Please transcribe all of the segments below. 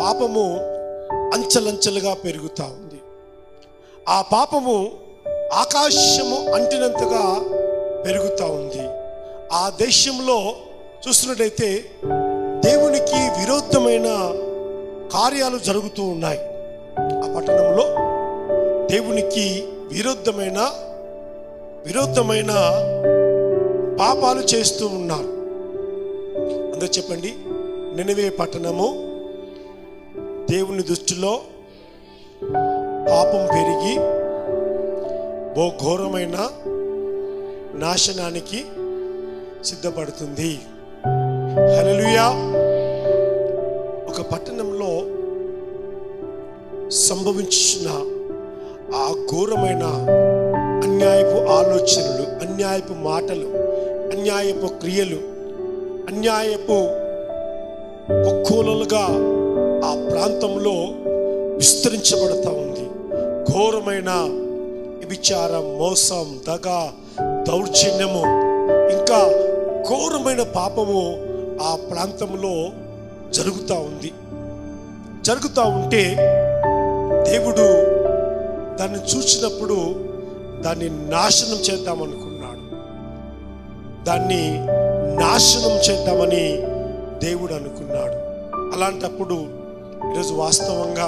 పాపము అంచెలంచెలుగా పెరుగుతూ ఉంది ఆ పాపము ఆకాశము అంటినంతగా పెరుగుతూ ఉంది ఆ దేశంలో చూస్తున్నట్టయితే దేవునికి విరుద్ధమైన కార్యాలు జరుగుతూ ఉన్నాయి ఆ పట్టణంలో దేవునికి విరుద్ధమైన విరుద్ధమైన పాపాలు చేస్తూ ఉన్నారు అందరూ చెప్పండి నినవే పట్టణము దేవుని దృష్టిలో పాపం పెరిగి ఓ ఘోరమైన నాశనానికి సిద్ధపడుతుంది హల్లెలూయా ఒక పట్టణంలో సంభవించిన ఆ ఘోరమైన అన్యాయపు ఆలోచనలు అన్యాయపు మాటలు అన్యాయపు క్రియలు అన్యాయపు ఒక్కోలుగా ఆ ప్రాంతంలో విస్తరించబడతా ఉంది ఘోరమైన విచారం మోసం దగ దౌర్జన్యము ఇంకా ఘోరమైన పాపము ఆ ప్రాంతంలో జరుగుతూ ఉంది జరుగుతూ ఉంటే దేవుడు దాన్ని చూసినప్పుడు దాన్ని నాశనం చేద్దామనుకున్నాడు దాన్ని నాశనం చేద్దామని దేవుడు అనుకున్నాడు అలాంటప్పుడు ఈరోజు వాస్తవంగా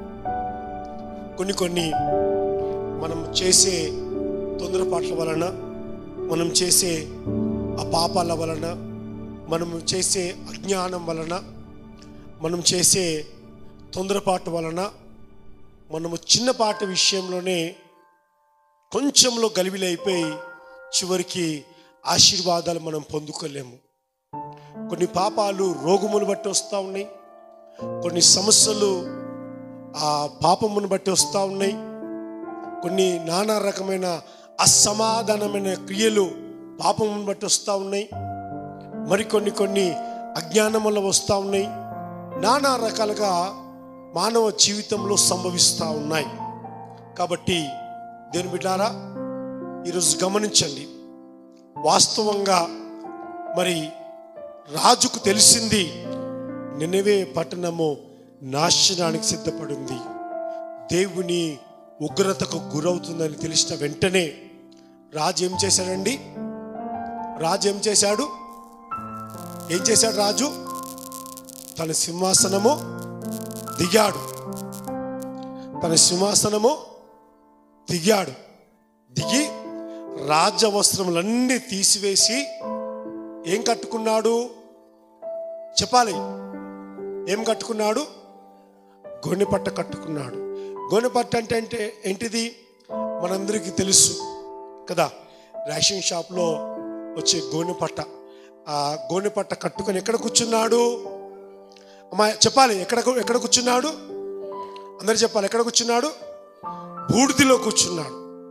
కొన్ని కొన్ని మనం చేసే తొందరపాట్ల వలన మనం చేసే ఆ పాపాల వలన మనం చేసే అజ్ఞానం వలన మనం చేసే తొందరపాటు వలన మనము చిన్నపాటి విషయంలోనే కొంచెంలో గలిబిలైపోయి చివరికి ఆశీర్వాదాలు మనం పొందుకోలేము కొన్ని పాపాలు రోగమును బట్టి వస్తూ ఉన్నాయి కొన్ని సమస్యలు ఆ పాపమును బట్టి వస్తూ ఉన్నాయి కొన్ని నానా రకమైన అసమాధానమైన క్రియలు పాపమును బట్టి వస్తూ ఉన్నాయి మరికొన్ని కొన్ని అజ్ఞానం వల్ల వస్తూ ఉన్నాయి నానా రకాలుగా మానవ జీవితంలో సంభవిస్తూ ఉన్నాయి కాబట్టి దేని బిడ్డారా ఈరోజు గమనించండి వాస్తవంగా మరి రాజుకు తెలిసింది నినవే పట్టణము నాశనానికి సిద్ధపడింది దేవుని ఉగ్రతకు గురవుతుందని తెలిసిన వెంటనే రాజు ఏం చేశాడండి రాజు ఏం చేశాడు ఏం చేశాడు రాజు తన సింహాసనము దిగాడు తన సింహాసనము దిగాడు దిగి రాజవస్త్రములన్నీ తీసివేసి ఏం కట్టుకున్నాడు చెప్పాలి ఏం కట్టుకున్నాడు గోనెపట్ట కట్టుకున్నాడు గోనెపట్ట అంటే అంటే ఏంటిది మనందరికీ తెలుసు కదా రేషన్ షాప్లో వచ్చే గోనెపట్ట ఆ గోనెపట్ట కట్టుకొని ఎక్కడ కూర్చున్నాడు అమ్మా చెప్పాలి ఎక్కడ ఎక్కడ కూర్చున్నాడు అందరు చెప్పాలి ఎక్కడ కూర్చున్నాడు బూడిదిలో కూర్చున్నాడు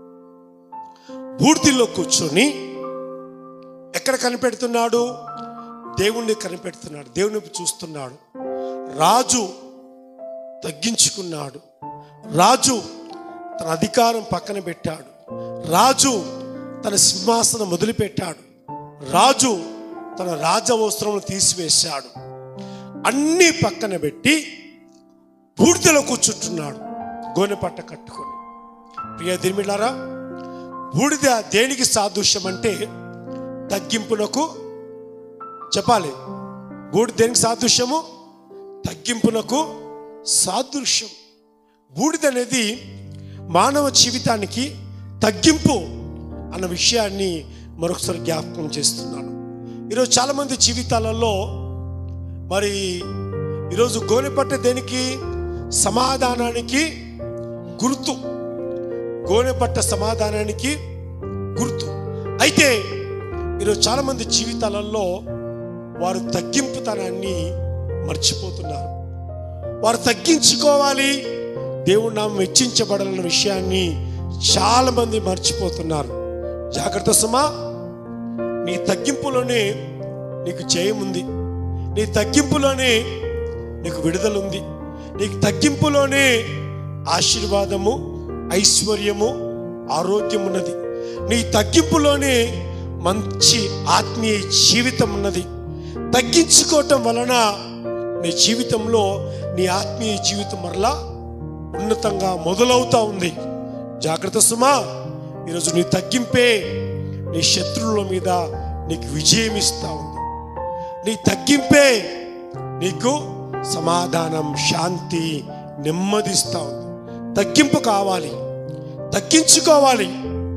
బూడిదిలో కూర్చొని ఎక్కడ కనిపెడుతున్నాడు దేవుణ్ణి కనిపెడుతున్నాడు దేవుని చూస్తున్నాడు రాజు తగ్గించుకున్నాడు రాజు తన అధికారం పక్కన పెట్టాడు రాజు తన సింహాసనం మొదలుపెట్టాడు రాజు తన రాజవస్త్రములు తీసివేశాడు అన్నీ పక్కన పెట్టి బూడిదలో కూర్చుంటున్నాడు గోనె పట్ట కట్టుకొని ప్రియ దిర్మిలారా బూడిద దేనికి సాదృశ్యం అంటే తగ్గింపునకు చెప్పాలి బూడిద దేనికి సాదృశ్యము తగ్గింపునకు సాదృశ్యం బూడిద అనేది మానవ జీవితానికి తగ్గింపు అన్న విషయాన్ని మరొకసారి జ్ఞాపకం చేస్తున్నాను ఈరోజు చాలామంది జీవితాలలో మరి ఈరోజు గోనెపట్ట దేనికి సమాధానానికి గుర్తు గోనెపట్ట సమాధానానికి గుర్తు అయితే ఈరోజు చాలామంది జీవితాలలో వారు తగ్గింపుతనాన్ని మర్చిపోతున్నారు వారు తగ్గించుకోవాలి దేవుడు నామం హెచ్చించబడాలన్న విషయాన్ని చాలామంది మర్చిపోతున్నారు జాగ్రత్త సుమా నీ తగ్గింపులోనే నీకు జయముంది నీ తగ్గింపులోనే నీకు విడుదల ఉంది నీకు తగ్గింపులోనే ఆశీర్వాదము ఐశ్వర్యము ఆరోగ్యం ఉన్నది నీ తగ్గింపులోనే మంచి ఆత్మీయ జీవితం ఉన్నది తగ్గించుకోవటం వలన నీ జీవితంలో నీ ఆత్మీయ జీవితం మరలా ఉన్నతంగా మొదలవుతా ఉంది జాగ్రత్త సుమా ఈరోజు నీ తగ్గింపే నీ శత్రువుల మీద నీకు విజయం ఇస్తా ఉంది నీ తగ్గింపే నీకు సమాధానం శాంతి నెమ్మదిస్తా ఉంది తగ్గింపు కావాలి తగ్గించుకోవాలి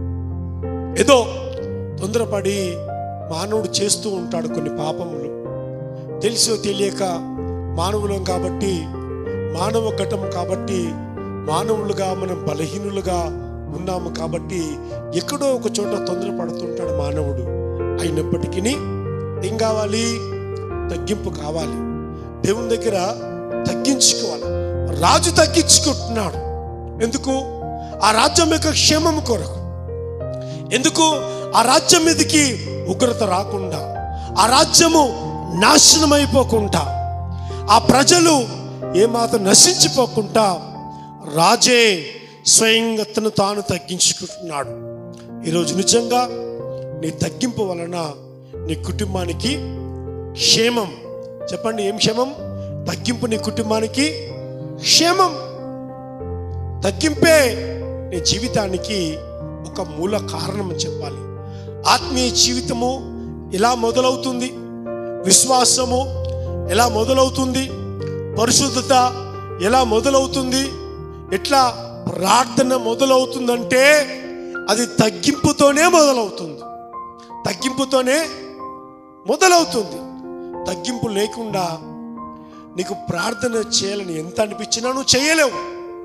ఏదో తొందరపడి మానవుడు చేస్తూ ఉంటాడు కొన్ని పాపములు తెలిసో తెలియక మానవులం కాబట్టి మానవ ఘటం కాబట్టి మానవులుగా మనం బలహీనులుగా ఉన్నాము కాబట్టి ఎక్కడో ఒక చోట తొందరపడుతుంటాడు మానవుడు అయినప్పటికీ ఏం కావాలి తగ్గింపు కావాలి దేవుని దగ్గర తగ్గించుకోవాలి రాజు తగ్గించుకుంటున్నాడు ఎందుకు ఆ రాజ్యం యొక్క క్షేమం కొరకు ఎందుకు ఆ రాజ్యం మీదకి ఉగ్రత రాకుండా ఆ రాజ్యము నాశనం అయిపోకుండా ఆ ప్రజలు ఏమాత్రం నశించిపోకుండా రాజే స్వయంగా తను తాను తగ్గించుకుంటున్నాడు ఈరోజు నిజంగా నీ తగ్గింపు వలన నీ కుటుంబానికి క్షేమం చెప్పండి ఏం క్షేమం తగ్గింపు నీ కుటుంబానికి క్షేమం తగ్గింపే నీ జీవితానికి ఒక మూల కారణం అని చెప్పాలి ఆత్మీయ జీవితము ఎలా మొదలవుతుంది విశ్వాసము ఎలా మొదలవుతుంది పరిశుద్ధత ఎలా మొదలవుతుంది ఎట్లా ప్రార్థన మొదలవుతుందంటే అది తగ్గింపుతోనే మొదలవుతుంది తగ్గింపుతోనే మొదలవుతుంది తగ్గింపు లేకుండా నీకు ప్రార్థన చేయాలని ఎంత అనిపించినా నువ్వు చేయలేవు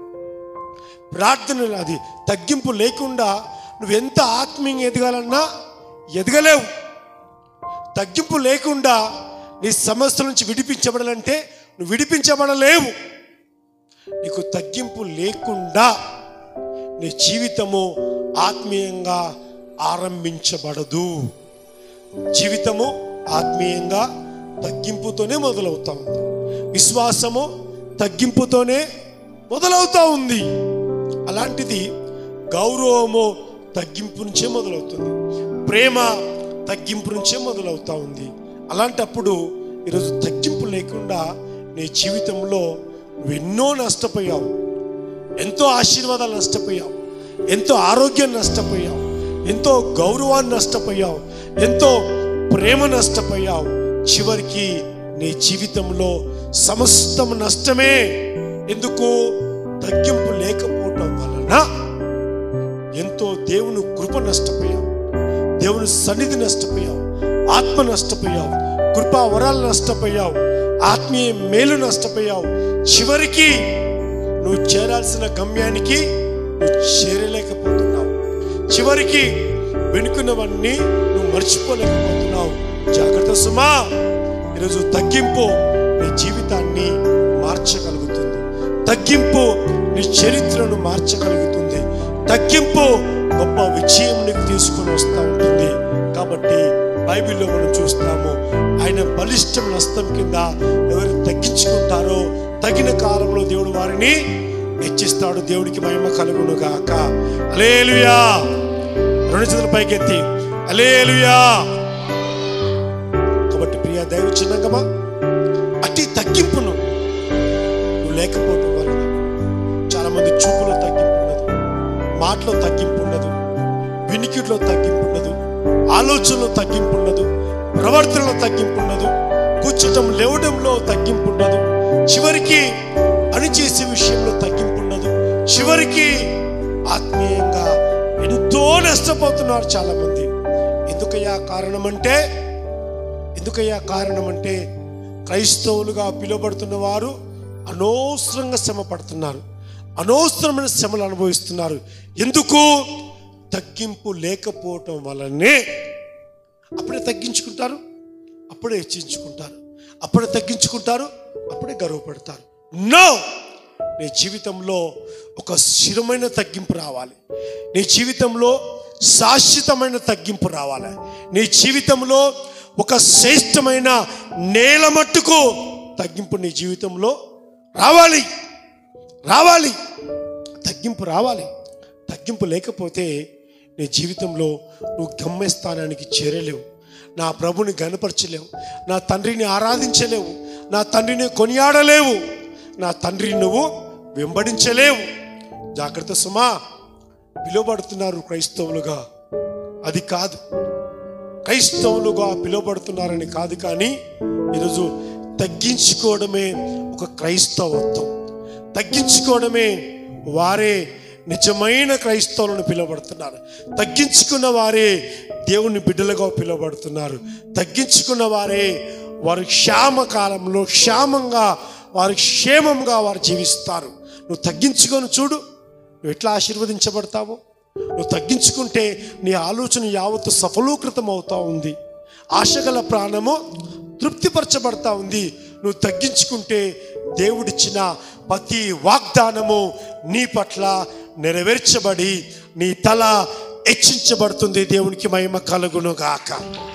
ప్రార్థన అది తగ్గింపు లేకుండా నువ్వు ఎంత ఆత్మీయంగా ఎదగాలన్నా ఎదగలేవు తగ్గింపు లేకుండా నీ సమస్యల నుంచి విడిపించబడాలంటే నువ్వు విడిపించబడలేవు నీకు తగ్గింపు లేకుండా నీ జీవితము ఆత్మీయంగా ఆరంభించబడదు జీవితము ఆత్మీయంగా తగ్గింపుతోనే మొదలవుతా ఉంది విశ్వాసము తగ్గింపుతోనే మొదలవుతా ఉంది అలాంటిది గౌరవము తగ్గింపు నుంచే మొదలవుతుంది ప్రేమ తగ్గింపు నుంచే మొదలవుతా ఉంది అలాంటప్పుడు ఈరోజు తగ్గింపు లేకుండా నీ జీవితంలో నువ్వు ఎన్నో నష్టపోయావు ఎంతో ఆశీర్వాదాలు నష్టపోయావు ఎంతో ఆరోగ్యం నష్టపోయావు ఎంతో గౌరవాన్ని నష్టపోయావు ఎంతో ప్రేమ నష్టపోయావు చివరికి నీ జీవితంలో సమస్తం నష్టమే ఎందుకు తగ్గింపు లేకపోవటం వలన ఎంతో దేవుని కృప నష్టపోయావు దేవుని సన్నిధి నష్టపోయావు ఆత్మ నష్టపోయావు కృపా వరాలు నష్టపోయావు ఆత్మీయ మేలు నష్టపోయావు చివరికి నువ్వు చేరాల్సిన గమ్యానికి నువ్వు చేరలేకపోతున్నావు చివరికి వెనుకున్నవన్నీ నువ్వు మర్చిపోలేకపోతున్నావు జాగ్రత్త సుమా ఈరోజు తగ్గింపు నీ జీవితాన్ని మార్చగలుగుతుంది తగ్గింపు నీ చరిత్రను మార్చగలుగుతుంది తగ్గింపు గొప్ప విజయం నీకు తీసుకొని వస్తూ ఉంటుంది కాబట్టి బైబిల్లో మనం చూస్తాము ఆయన బలిష్టమైన హస్తం కింద ఎవరు తగ్గించుకుంటారో తగిన కాలంలో దేవుడు వారిని హెచ్చిస్తాడు దేవుడికి మహిమ కలుగును గాక అలేలుయా రెండు చేతుల పైకెత్తి అలేలుయా కాబట్టి ప్రియ దైవ చిన్నంగమా అతి తగ్గింపును నువ్వు లేకపోవటం వలన చాలా మంది చూపులో తగ్గింపు ఉండదు మాటలో తగ్గింపు ఉండదు వినికిడిలో తగ్గింపు ఉండదు ఆలోచనలో తగ్గింపు ఉండదు ప్రవర్తనలో తగ్గింపు ఉండదు కూర్చోటం లేవడంలో తగ్గింపు ఉండదు చివరికి పని చేసే విషయంలో తగ్గింపు ఉండదు చివరికి ఆత్మీయంగా ఎంతో నష్టపోతున్నారు చాలా మంది ఎందుకయ్యా కారణం అంటే ఎందుకయ్యా కారణం అంటే క్రైస్తవులుగా పిలువబడుతున్న వారు అనవసరంగా శ్రమ పడుతున్నారు అనవసరమైన శ్రమలు అనుభవిస్తున్నారు ఎందుకు తగ్గింపు లేకపోవటం వలనే అప్పుడే తగ్గించుకుంటారు అప్పుడే హెచ్చించుకుంటారు అప్పుడే తగ్గించుకుంటారు అప్పుడే గర్వపడతారు నో నీ జీవితంలో ఒక స్థిరమైన తగ్గింపు రావాలి నీ జీవితంలో శాశ్వతమైన తగ్గింపు రావాలి నీ జీవితంలో ఒక శ్రేష్టమైన నేల మట్టుకు తగ్గింపు నీ జీవితంలో రావాలి రావాలి తగ్గింపు రావాలి తగ్గింపు లేకపోతే నీ జీవితంలో నువ్వు గమ్యస్థానానికి చేరలేవు నా ప్రభుని గనపరచలేవు నా తండ్రిని ఆరాధించలేవు నా తండ్రిని కొనియాడలేవు నా తండ్రిని నువ్వు వెంబడించలేవు జాగ్రత్త సుమా పిలువబడుతున్నారు క్రైస్తవులుగా అది కాదు క్రైస్తవులుగా పిలువబడుతున్నారని కాదు కానీ ఈరోజు తగ్గించుకోవడమే ఒక క్రైస్తవత్వం తగ్గించుకోవడమే వారే నిజమైన క్రైస్తవులను పిలువబడుతున్నారు తగ్గించుకున్న వారే దేవుని బిడ్డలుగా పిలువబడుతున్నారు తగ్గించుకున్న వారే వారు క్షామ కాలంలో క్షేమంగా వారు క్షేమంగా వారు జీవిస్తారు నువ్వు తగ్గించుకొని చూడు నువ్వు ఎట్లా ఆశీర్వదించబడతావో నువ్వు తగ్గించుకుంటే నీ ఆలోచన యావత్తు సఫలీకృతం అవుతా ఉంది ఆశగల ప్రాణము తృప్తిపరచబడతా ఉంది నువ్వు తగ్గించుకుంటే దేవుడిచ్చిన ప్రతి వాగ్దానము నీ పట్ల నెరవేర్చబడి నీ తల హెచ్చించబడుతుంది దేవునికి మహిమ కలుగునుగాక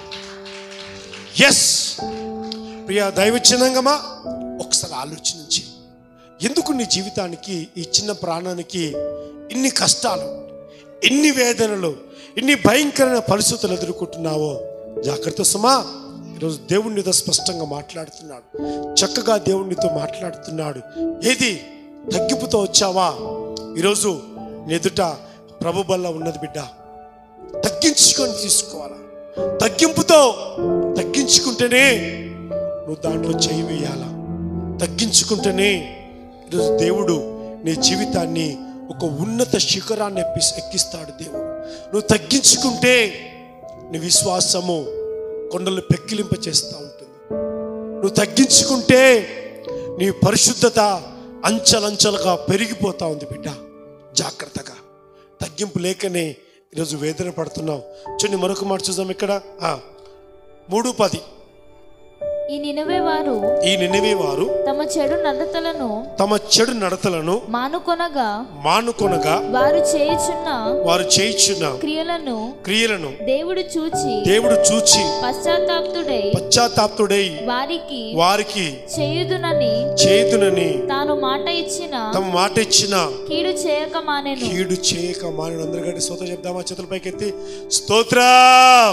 ఎస్ ప్రియ దైవచనంగమా ఒకసారి ఆలోచించి ఎందుకు నీ జీవితానికి ఈ చిన్న ప్రాణానికి ఇన్ని కష్టాలు ఎన్ని వేదనలు ఎన్ని భయంకరమైన పరిస్థితులు ఎదుర్కొంటున్నావో జాగ్రత్త సుమా ఈరోజు దేవునితో స్పష్టంగా మాట్లాడుతున్నాడు చక్కగా దేవునితో మాట్లాడుతున్నాడు ఏది తగ్గిపుతో వచ్చావా ఈరోజు నీ ఎదుట ప్రభు బల్ల ఉన్నది బిడ్డ తగ్గించుకొని తీసుకోవాలా తగ్గింపుతో తగ్గించుకుంటేనే నువ్వు దాంట్లో చేయి వేయాలా తగ్గించుకుంటేనే ఈరోజు దేవుడు నీ జీవితాన్ని ఒక ఉన్నత శిఖరాన్ని ఎప్పి ఎక్కిస్తాడు దేవుడు నువ్వు తగ్గించుకుంటే నీ విశ్వాసము కొండలు పెక్కిలింప చేస్తూ ఉంటుంది నువ్వు తగ్గించుకుంటే నీ పరిశుద్ధత అంచలంచలుగా పెరిగిపోతా ఉంది బిడ్డ జాగ్రత్తగా తగ్గింపు లేకనే ఈరోజు వేదన పడుతున్నావు చూడండి మరొక మాట చూద్దాం ఇక్కడ ఆ, మూడు పది ఈ నినవే వారు ఈ నిన్నవే వారు తమ చెడు నడతలను తమ చెడు నడతలను మానుకొనగా మానుకొనగా వారు చేయుచున్న వారు చేయించున్న క్రియలను క్రియలను దేవుడు చూచి దేవుడు చూచి పశ్చాత్తాప్తుడై పశ్చాత్తాప్తుడై వారికి వారికి చేయుదునని చేతునని తాను మాట ఇచ్చిన తమ మాట ఇచ్చిన కీడు చేయక మానెను కీడు చేయక మానవుడు అందరికంటే స్తోత్రం చెప్దామా చేతుల పైకి ఎత్తి స్తోత్రం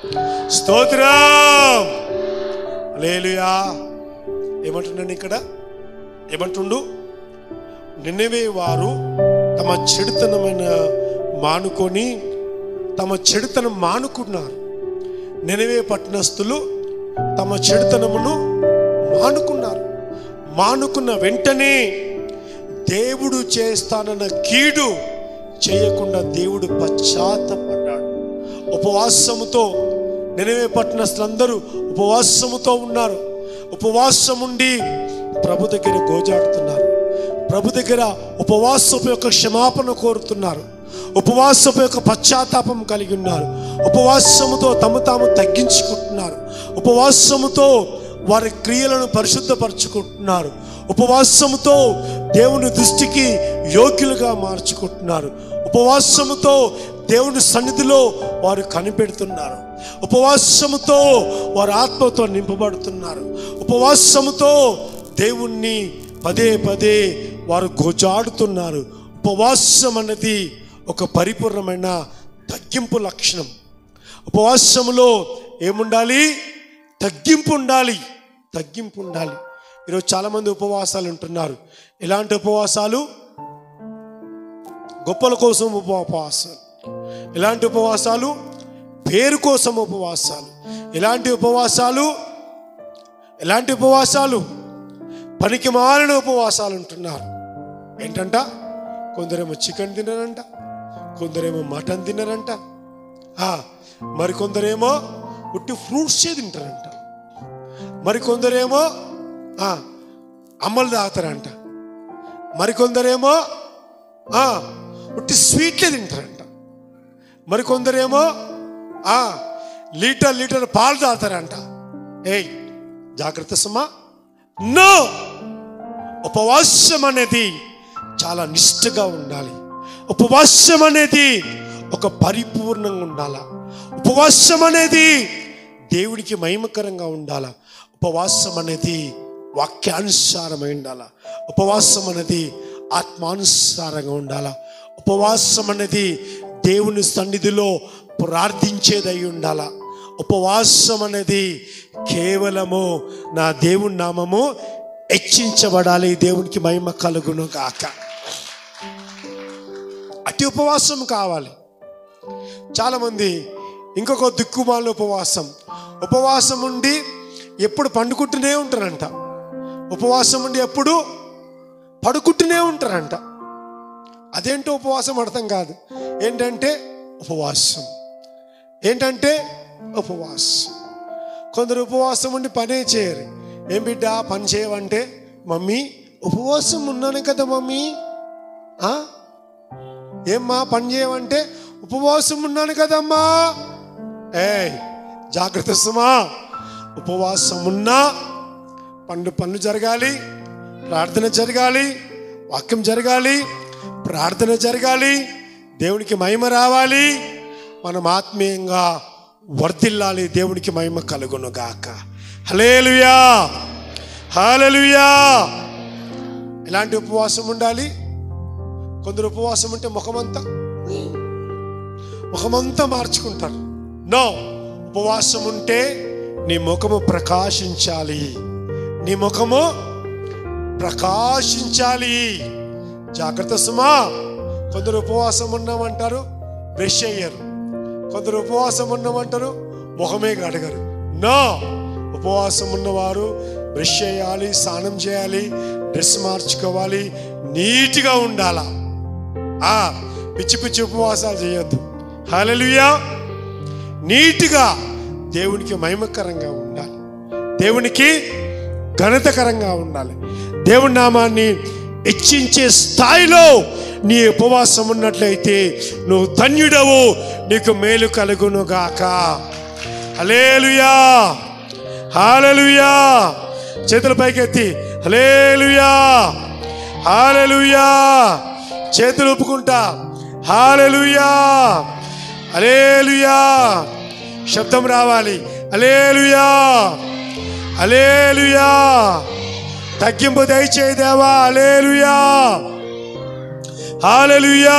స్తోత్రం లేలుయా ఏమంటున్నాను ఇక్కడ ఏమంటుండు నిన్నవే వారు తమ చెడుతనమైన మానుకొని తమ చెడుతనం మానుకున్నారు నినవే పట్టణస్థులు తమ చెడుతనమును మానుకున్నారు మానుకున్న వెంటనే దేవుడు చేస్తానన్న కీడు చేయకుండా దేవుడు పశ్చాత్తపడ్డాడు ఉపవాసముతో నినవే పట్టణస్థులందరూ ఉపవాసముతో ఉన్నారు ఉపవాసం ఉండి ప్రభు దగ్గర గోజాడుతున్నారు ప్రభు దగ్గర ఉపవాసపు యొక్క క్షమాపణ కోరుతున్నారు ఉపవాసపు యొక్క పశ్చాత్తాపం కలిగి ఉన్నారు ఉపవాసముతో తమ తాము తగ్గించుకుంటున్నారు ఉపవాసముతో వారి క్రియలను పరిశుద్ధపరచుకుంటున్నారు ఉపవాసముతో దేవుని దృష్టికి యోగ్యులుగా మార్చుకుంటున్నారు ఉపవాసముతో దేవుని సన్నిధిలో వారు కనిపెడుతున్నారు ఉపవాసముతో వారు ఆత్మతో నింపబడుతున్నారు ఉపవాసముతో దేవుణ్ణి పదే పదే వారు గోజాడుతున్నారు ఉపవాసం అన్నది ఒక పరిపూర్ణమైన తగ్గింపు లక్షణం ఉపవాసములో ఏముండాలి తగ్గింపు ఉండాలి తగ్గింపు ఉండాలి ఈరోజు చాలామంది ఉపవాసాలు ఉంటున్నారు ఎలాంటి ఉపవాసాలు గొప్పల కోసం ఉప- ఉపవాసాలు ఎలాంటి ఉపవాసాలు పేరు కోసం ఉపవాసాలు ఎలాంటి ఉపవాసాలు ఎలాంటి ఉపవాసాలు పనికి మాలిన ఉపవాసాలు ఉంటున్నారు ఏంటంట కొందరేమో చికెన్ తినరంట కొందరేమో మటన్ తినరంట ఆ, మరికొందరేమో ఉట్టి ఫ్రూట్సే తింటారంట మరికొందరేమో ఆ, అమ్మలు తాగుతారంట మరికొందరేమో ఆ, ఉట్టి స్వీట్లే తింటారంట మరికొందరేమో ఆ, లీటర్ లీటర్ పాలు తాగుతారంట ఏయ్ జాగ్రత్త సుమా నో ఉపవాసం అనేది చాలా నిష్ఠగా ఉండాలి ఉపవాసం అనేది ఒక పరిపూర్ణంగా ఉండాలా ఉపవాసం అనేది దేవునికి మహిమకరంగా ఉండాలా ఉపవాసం అనేది వాక్యానుసారమై ఉండాలా ఉపవాసం అనేది ఆత్మానుసారంగా ఉండాలా ఉపవాసం అనేది దేవుని సన్నిధిలో ప్రార్థించేదై ఉండాలా ఉపవాసం అనేది కేవలము నా దేవుని నామము హెచ్చించబడాలి దేవునికి మహిమ కలుగును కాక అతి ఉపవాసం కావాలి చాలామంది ఇంకొక దిక్కుమాల ఉపవాసం ఉపవాసం ఉండి ఎప్పుడు పండుకుంటూనే ఉంటారంట ఉపవాసం ఉండి ఎప్పుడు పడుకుంటూనే ఉంటారంట అదేంటో ఉపవాసం అర్థం కాదు ఏంటంటే ఉపవాసం ఏంటంటే ఉపవాసం కొందరు ఉపవాసం ఉండి పనే చేయరు ఏం బిడ్డ పని చేయవంటే మమ్మీ ఉపవాసం ఉన్నాను కదా మమ్మీ ఆ? ఏమ్మా పని చేయవంటే ఉపవాసం ఉన్నాను కదమ్మా ఏ జాగ్రత్త సుమా ఉపవాసం ఉన్నా పనులు పనులు జరగాలి ప్రార్థన జరగాలి వాక్యం జరగాలి ప్రార్థన జరగాలి దేవునికి మహిమ రావాలి మనం ఆత్మీయంగా వర్ధిల్లాలి దేవునికి మహిమ కలుగును గాక హలేలుయా హల్లెలూయా ఎలాంటి ఉపవాసం ఉండాలి కొందరు ఉపవాసం ఉంటే ముఖమంతా ముఖమంతా మార్చుకుంటారు నో ఉపవాసం ఉంటే నీ ముఖము ప్రకాశించాలి నీ ముఖము ప్రకాశించాలి జాగ్రత్త సుమా కొందరు ఉపవాసం ఉన్నామంటారు బ్రష్ అయ్యారు కొందరు ఉపవాసం ఉన్నామంటారు ముఖమే కడగరు నో ఉపవాసం ఉన్నవారు బ్రష్ చేయాలి స్నానం చేయాలి డ్రెస్ మార్చుకోవాలి నీట్గా ఉండాలా ఆ పిచ్చి పిచ్చి ఉపవాసాలు చేయొద్దు హల్లెలూయా నీట్గా దేవునికి మహిమకరంగా ఉండాలి దేవునికి ఘనతకరంగా ఉండాలి దేవుని నామాన్ని హెచ్చించే స్థాయిలో నీ ఉపవాసం ఉన్నట్లయితే నువ్వు ధన్యుడవు నీకు మేలు కలుగును గాక హలేలుయా హాలలుయా చేతుల పైకెత్తి హలేలుయా హాలలుయా చేతులు ఒప్పుకుంటా హాలలుయా అలేలుయా శబ్దం రావాలి అలేలుయా అలేలుయా తగ్గింపు దయచేయి దేవా అలేలుయా హాలలుయా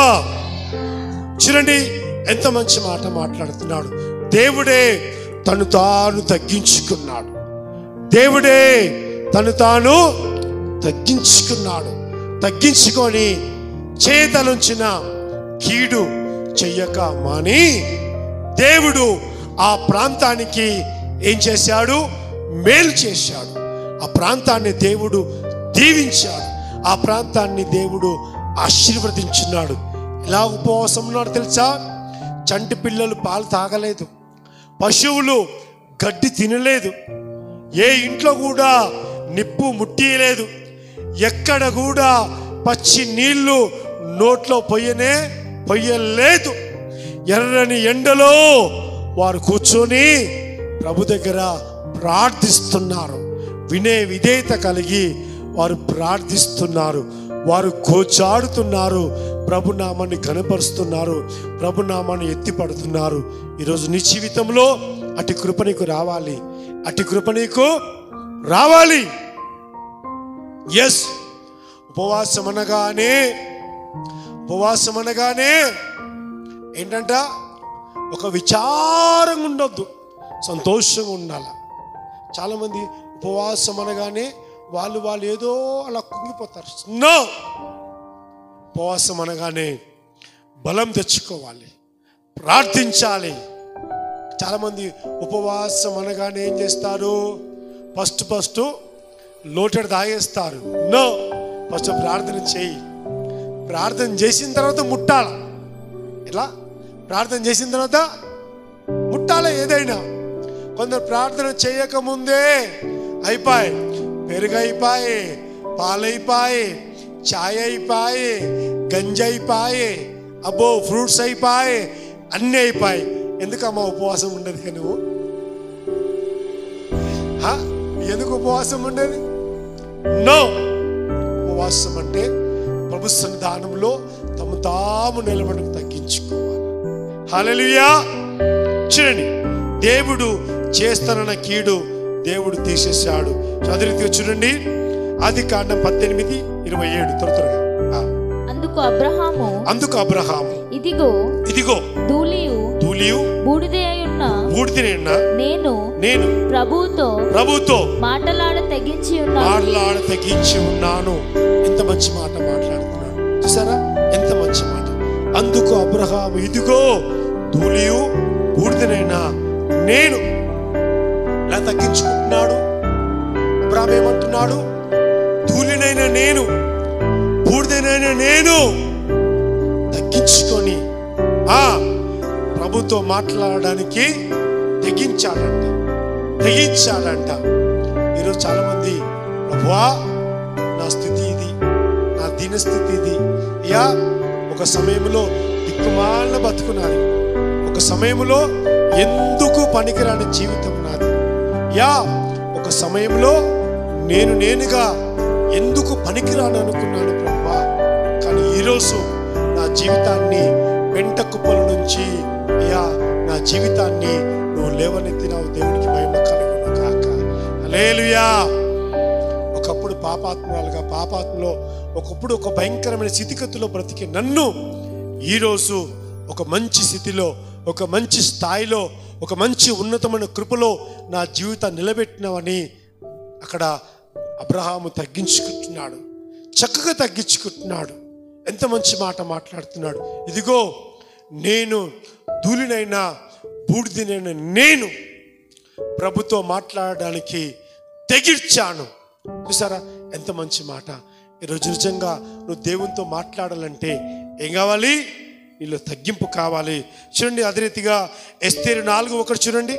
చూడండి ఎంత మంచి మాట మాట్లాడుతున్నాడు దేవుడే తను తాను తగ్గించుకున్నాడు దేవుడే తను తాను తగ్గించుకున్నాడు తగ్గించుకొని చేతలుంచిన కీడు చెయ్యక మాని దేవుడు ఆ ప్రాంతానికి ఏం చేశాడు మేలు చేశాడు ఆ ప్రాంతాన్ని దేవుడు దీవించాడు ఆ ప్రాంతాన్ని దేవుడు ఆశీర్వదించున్నాడు ఎలా ఉపవాసం ఉన్నాడు తెలుసా చంటి పిల్లలు పాలు తాగలేదు పశువులు గడ్డి తినలేదు ఏ ఇంట్లో కూడా నిప్పు ముట్టియలేదు ఎక్కడ కూడా పచ్చి నీళ్లు నోట్లో పొయ్యనే పొయ్యలేదు ఎర్రని ఎండలో వారు కూర్చొని ప్రభు దగ్గర ప్రార్థిస్తున్నారు వినే విధేయత కలిగి వారు ప్రార్థిస్తున్నారు వారు కోచాడుతున్నారు ప్రభు నామాన్ని కనపరుస్తున్నారు ప్రభు నామాన్ని ఎత్తిపడుతున్నారు ఈరోజు నీ జీవితంలో అటు కృప నీకు రావాలి అటు కృప నీకు రావాలి ఎస్ ఉపవాసం అనగానే ఉపవాసం అనగానే ఏంటంట ఒక విచారంగా ఉండొద్దు సంతోషంగా ఉండాలి చాలామంది ఉపవాసం అనగానే వాళ్ళు వాళ్ళు ఏదో అలా కుంగిపోతారు నో ఉపవాసం అనగానే బలం తెచ్చుకోవాలి ప్రార్థించాలి చాలామంది ఉపవాసం అనగానే ఏం చేస్తారు ఫస్ట్ ఫస్ట్ లోటెడ్ తాగేస్తారు నో ఫస్ట్ ప్రార్థన చేయి ప్రార్థన చేసిన తర్వాత ముట్టాల ఎట్లా ప్రార్థన చేసిన తర్వాత ముట్టాల ఏదైనా కొందరు ప్రార్థన చేయకముందే అయిపోయి పెరుగు అయిపోయి పాలైపోయి ఛాయ్ అయిపోయి గంజి అయిపోయి అబ్బో ఫ్రూట్స్ అయిపోయి అన్నీ అయిపోయి ఎందుకమ్మా ఉపవాసం ఉండదు ఇక నువ్వు హా? ఎందుకు ఉపవాసం ఉండేది నో ఉపవాసం అంటే ప్రభు సన్నిధానంలో తమ తాము నిలబడి తగ్గించుకోవాలి హల్లెలూయా చూడండి దేవుడు చేస్తానన్న కీడు దేవుడు తీసేశాడు చదివితే చూడండి ఆది కాండం పద్దెనిమిది ఇరవై ఏడు త్వర త్వరగా ఆ. అందుకు అబ్రహాము అందుకు అబ్రహాము ఇదిగో ఇదిగో ధూళియు ధూళియు బూడిదే అయున్న బూడిదనైన నేను నేను ప్రభువుతో ప్రభుతో మాటలాడ తెగించి ఉన్నాను మాట్లాడ తగ్గించి ఉన్నాను ఎంత మంచి మాట మాట్లాడుతున్నాడు చూసారా ఎంత మంచి మాట అందుకు అబ్రహాం ఇదిగో ధూళియు బూడిదనైనా నేను ఇలా తగ్గించుకుంటున్నాడు అబ్రహాం ఏమంటున్నాడు ధూళినైన నేను బూడిదనైన నేను తగ్గించుకొని ఆ ప్రభుతో మాట్లాడడానికి తెగించాడంట తెగించాడంట ఈరోజు చాలా మంది ప్రభువా నా స్థితి ఇది నా దీనస్థితి ఇది అయ్యా ఒక సమయంలో దిక్కుమాలిన బతుకునాది ఒక సమయంలో ఎందుకు పనికిరాని జీవితం నాది యా ఒక సమయంలో నేను నేనుగా ఎందుకు పనికిరాను అనుకున్నాను ప్రభువా కానీ ఈరోజు నా జీవితాన్ని వెంట కుప్పల నుంచి అయ్యా నా జీవితాన్ని నువ్వు లేవనెత్తినావు దేవునికి మహిమ కలుగును కాక హల్లెలూయా ఒకప్పుడు పాపాత్మరాలుగా పాపాత్మలో ఒకప్పుడు ఒక భయంకరమైన స్థితిగతిలో బ్రతికి నన్ను ఈరోజు ఒక మంచి స్థితిలో ఒక మంచి స్థాయిలో ఒక మంచి ఉన్నతమైన కృపలో నా జీవితాన్ని నిలబెట్టినవని అక్కడ అబ్రహాము తగ్గించుకుంటున్నాడు చక్కగా తగ్గించుకుంటున్నాడు ఎంత మంచి మాట మాట్లాడుతున్నాడు ఇదిగో నేను ధూళినైనా బూడిదినైనా నేను ప్రభుతో మాట్లాడడానికి తెగిర్చాను చూసారా ఎంత మంచి మాట ఈరోజు నిజంగా నువ్వు దేవునితో మాట్లాడాలంటే ఏం కావాలి నీలో తగ్గింపు కావాలి చూడండి అదే రీతిగా ఎస్తేరు నాలుగు ఒకటి చూడండి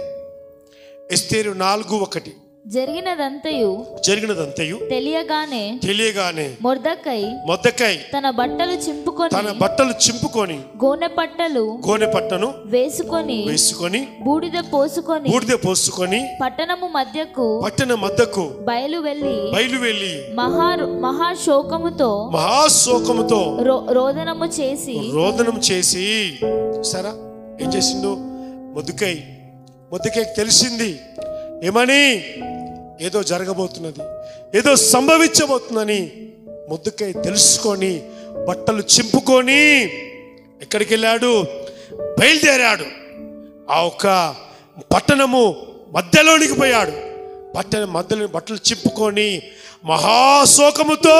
ఎస్తేరు నాలుగు ఒకటి జరిగినదంతయు జరిగినదంతయు తెలియగానే తెలియగానే మొర్దకై మొద్దకై తన బట్టలు చింపుకొని తన బట్టలు చింపుకొని గోనె పట్టలు గోనె పట్టను వేసుకొని వేసుకొని బూడిద పోసుకొని బూడిద పోసుకొని పట్టణము మధ్యకు పట్టణ మద్దకు బయలు వెళ్ళి బయలు వెళ్ళి మహా మహాశోకముతో మహాశోకముతో రో రోదనము చేసి రోదనం చేసి సరా ఏం చేసిండు ముద్దుకై ముద్దుకై తెలిసింది ఏమని ఏదో జరగబోతున్నది ఏదో సంభవించబోతుందని ముద్దుకై తెలుసుకొని బట్టలు చింపుకొని ఎక్కడికి వెళ్ళాడు బయలుదేరాడు ఆ ఒక్క పట్టణము మధ్యలోనికి పోయాడు పట్టణ మధ్యలో బట్టలు చింపుకొని మహాశోకముతో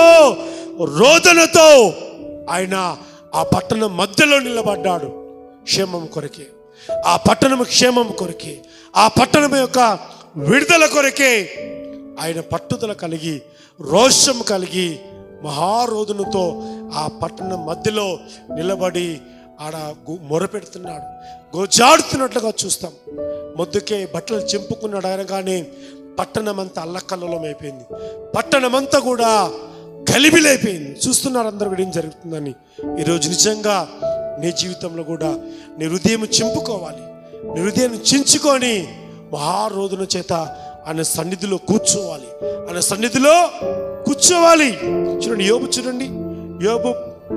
రోదనతో ఆయన ఆ పట్టణం మధ్యలో నిలబడ్డాడు క్షేమం కొరకే ఆ పట్టణం క్షేమం కొరకే ఆ పట్టణం యొక్క విడుదల కొరకే ఆయన పట్టుదల కలిగి రోషం కలిగి మహారోధునితో ఆ పట్టణం మధ్యలో నిలబడి ఆడ గు- మొరపెడుతున్నాడు గోజాడుతున్నట్లుగా చూస్తాం మొద్దుకే బట్టలు చింపుకున్నాడు అనగానే పట్టణమంతా అల్లకల్లోలం అయిపోయింది పట్టణమంతా కూడా గలిబిలైపోయింది చూస్తున్నారు అందరూ కూడా ఏం జరుగుతుందని ఈరోజు నిజంగా నీ జీవితంలో కూడా నీ హృదయం చింపుకోవాలి నీ హృదయం చించుకొని మహారోధున చేత ఆయన సన్నిధిలో కూర్చోవాలి ఆయన సన్నిధిలో కూర్చోవాలి చూడండి యోబు చూడండి యోబు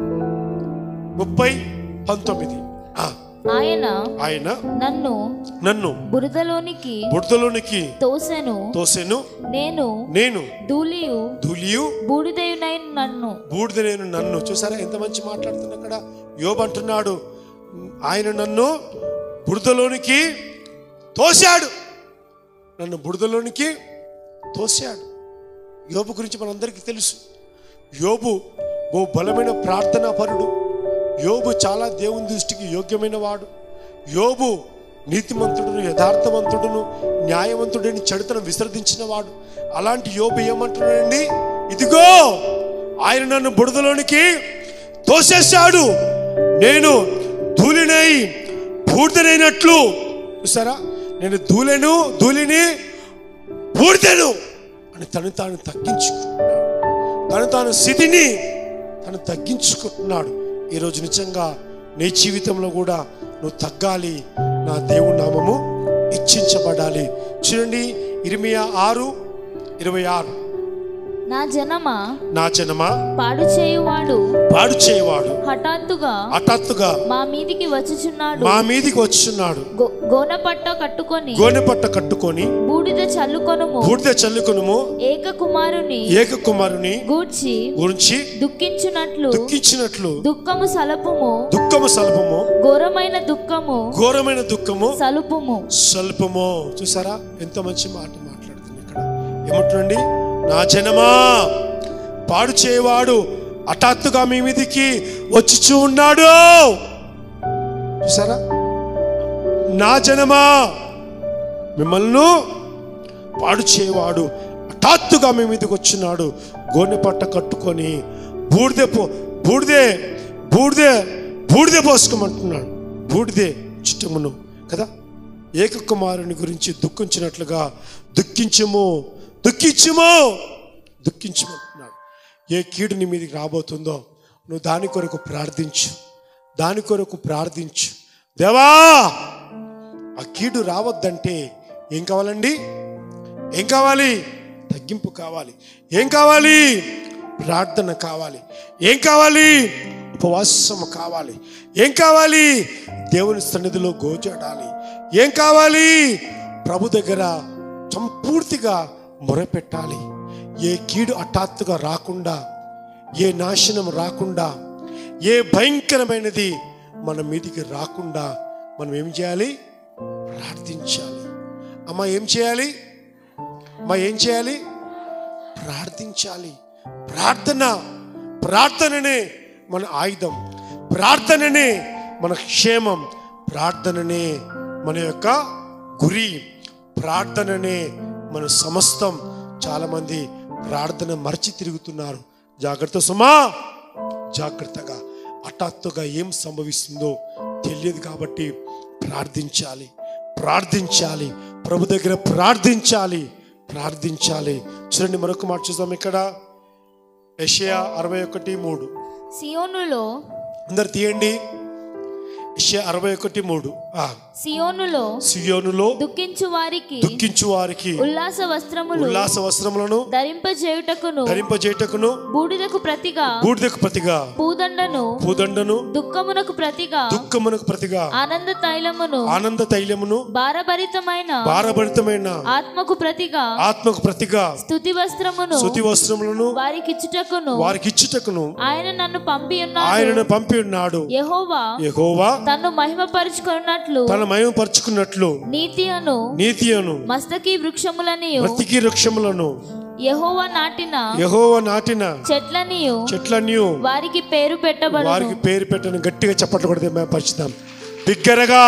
ముప్పై పంతొమ్మిది ఆ, ఆయన ఆయన నన్ను నన్ను బురదలోనికి బుడతలోనికి తోసెను తోసెను నేను నేను ధూళియు ధూళియు బూడిదయునై నన్ను బూడిద నేను నన్ను చూసారా ఎంత మంచి మాట్లాడుతున్నా అక్కడ యోబు అంటున్నాడు ఆయన నన్ను బురదలోనికి తోశాడు నన్ను బురదలోనికి తోశాడు యోబు గురించి మనందరికీ తెలుసు యోబు ఓ బలమైన ప్రార్థనా పరుడు యోబు చాలా దేవుని దృష్టికి యోగ్యమైన వాడు యోబు నీతిమంతుడును యథార్థవంతుడును న్యాయవంతుడని చెడుతనం విసర్జించిన వాడు అలాంటి యోబు ఏమంటున్నాడండి ఇదిగో ఆయన నన్ను బుడదలోనికి తోసేశాడు నేను ధూళినై బూడిదనైనట్లు చూసారా నేను ధూళెను ధూళిని బూడిదను అని తను తాను తగ్గించుకుంటున్నాడు తను తాను స్థితిని తను తగ్గించుకుంటున్నాడు ఈరోజు నిజంగా నీ జీవితంలో కూడా నువ్వు తగ్గాలి నా దేవుని నామము ఇచ్చించబడాలి చూడండి ఇరిమియా ఆరు ఇరవై ఆరు నా జనమా నా జనమా పాడు చేయువాడు పాడు చేయవాడు హఠాత్తుగా హఠాత్తుగా మా మీదికి వచ్చుచున్నాడు మా మీదికి వచ్చున్నాడు గో- గోనెపట్ట కట్టుకొని గోనె పట్ట కట్టుకొని బూడిద చల్లుకొనుము బూడిద చల్లుకునుము ఏక కుమారుని ఏక కుమారుని గూర్చి గురించి దుఃఖించున్నట్లు దుఃఖించినట్లు దుఃఖము సలపుము దుఃఖ దుఃఖము సల్పము ఘోరమైన దుఃఖము ఘోరమైన దుఃఖము సలుపుము స్వల్పము చూసారా ఎంత మంచి మాట మాట్లాడుతుంది ఇక్కడ ఏమంటుండండి నా జనమా పాడు చేయవాడు హఠాత్తుగా మీ మీదికి వచ్చి ఉన్నాడు చూసారా నా జనమా మిమ్మల్ని పాడు చేయవాడు హఠాత్తుగా మీ మీదకి వచ్చినాడు గోనె పట్ట కట్టుకొని బూడిదే పో బూడిదే బూడిదే బూడిదే పోసుకోమంటున్నాడు బూడిదే చిట్టమును కదా ఏకకుమారుని గురించి దుఃఖించినట్లుగా దుఃఖించము దుఃఖించము దుఃఖించమంటున్నాడు ఏ కీడు నీ మీదకి రాబోతుందో నువ్వు దాని కొరకు ప్రార్థించు దాని కొరకు ప్రార్థించు దేవా ఆ కీడు రావద్దంటే ఏం కావాలండి ఏం కావాలి తగ్గింపు కావాలి ఏం కావాలి ప్రార్థన కావాలి ఏం కావాలి ఉపవాసం కావాలి ఏం కావాలి దేవుని సన్నిధిలో గోచాడాలి ఏం కావాలి ప్రభు దగ్గర సంపూర్తిగా మొరపెట్టాలి ఏ కీడు హఠాత్తుగా రాకుండా ఏ నాశనం రాకుండా ఏ భయంకరమైనది మన మీదికి రాకుండా మనం ఏం చేయాలి ప్రార్థించాలి అమ్మ ఏం చేయాలి అమ్మ ఏం చేయాలి ప్రార్థించాలి ప్రార్థన ప్రార్థననే మన ఆయుధం ప్రార్థననే మన క్షేమం ప్రార్థననే మన యొక్క గురి ప్రార్థననే మన సమస్తం చాలామంది ప్రార్థన మర్చి తిరుగుతున్నారు జాగ్రత్త సుమా జాగ్రత్తగా హఠాత్తుగా ఏం సంభవిస్తుందో తెలియదు కాబట్టి ప్రార్థించాలి ప్రార్థించాలి ప్రభు దగ్గర ప్రార్థించాలి ప్రార్థించాలి చూడండి మరొక మాట చూద్దాం ఇక్కడ యెషయా అరవై ఒకటి మూడు సియోనులో అందరు తీయండి యెషయా అరవై ఒకటి మూడు ఆ, సియోనులో సియోనులో దుఃఖించు వారికి దుఃఖించు వారికి ఉల్లాస వస్త్రములు ఉల్లాస వస్త్రములను ధరింపజేయుటకును ధరింపజేయటకును బూడిదకు ప్రతిగా బూడిదకు ప్రతిగా పూదండను పూదండను దుఃఖమునకు ప్రతిగా దుఃఖమునకు ప్రతిగా ఆనంద తైలమును ఆనంద తైలమును భారభరితమైన భారభరితమైన ఆత్మకు ప్రతిగా ఆత్మకు ప్రతిగా స్థుతి వస్త్రమును శృతి వస్త్రములను వారికిచ్చుటకును వారికి ఇచ్చుటకును ఆయన నన్ను పంపి ఉన్నాడు ఆయనను పంపి ఉన్నాడు యెహోవా యెహోవా తన్ను మహిమపరుచుకున్నట్లు తన మహిమపరుచుకున్నట్లు నీతి అను నీతి అను మస్తకి వృక్షములని బ్రతికి వృక్షములను యెహోవా నాటిన యెహోవా నాటిన చెట్లనియు చెట్లన్నీ వారికి పేరు పెట్టబడు వారికి పేరు పెట్టని గట్టిగా చప్పట్లు కొడితే మేము పరిచుతాం బిగ్గరగా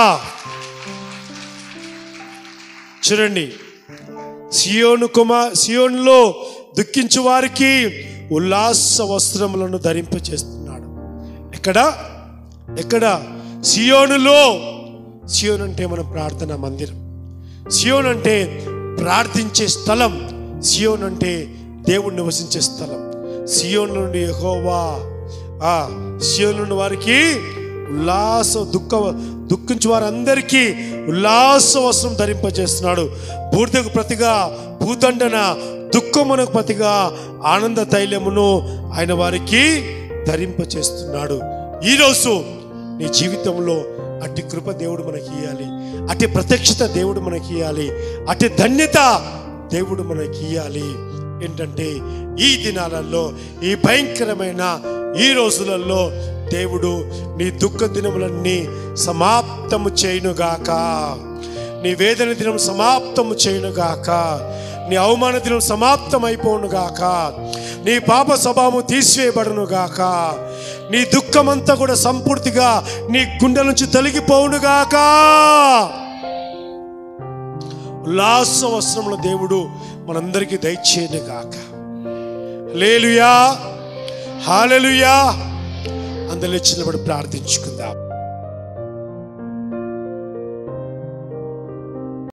చూడండి సియోను కుమార్ సియోనులో దుఃఖించు వారికి ఉల్లాస వస్త్రములను ధరింపచేస్తున్నాడు ఎక్కడ ఎక్కడ సియోనులో సియోన్ అంటే మన ప్రార్థన మందిరం సియోన్ అంటే ప్రార్థించే స్థలం సియోన్ అంటే దేవుడు నివసించే స్థలం సియోన్ నుండి యెహోవా ఆ సియోన్ నుండి వారికి ఉల్లాస దుఃఖ దుఃఖించు వారందరికీ ఉల్లాస వస్త్రం ధరింపజేస్తున్నాడు బూడిదకు ప్రతిగా భూదండన దుఃఖమునకు ప్రతిగా ఆనంద తైలమును ఆయన వారికి ధరింపచేస్తున్నాడు ఈరోజు నీ జీవితంలో అట్టి కృప దేవుడు మనకి ఇవ్వాలి అట్టి ప్రత్యక్షత దేవుడు మనకి ఇవ్వాలి అట్టి ధన్యత దేవుడు మనకి ఇవ్వాలి ఏంటంటే ఈ దినాలలో ఈ భయంకరమైన ఈ రోజులలో దేవుడు నీ దుఃఖ దినములన్నీ సమాప్తము చేయునుగాక నీ వేదన దినం సమాప్తము చేయునుగాక నీ అవమాన దినం సమాప్తం అయిపోనుగాక నీ పాప స్వభావము తీసివేయబడునుగాక నీ దుఃఖమంతా కూడా సంపూర్తిగా నీ గుండె నుంచి తొలగిపోవునుగాక ఉల్లాస వస్త్రముల దేవుడు మనందరికీ దయచేయనుగాక లేలుయా హాలెలుయా అందరిలో చిన్నబడి ప్రార్థించుకుందాం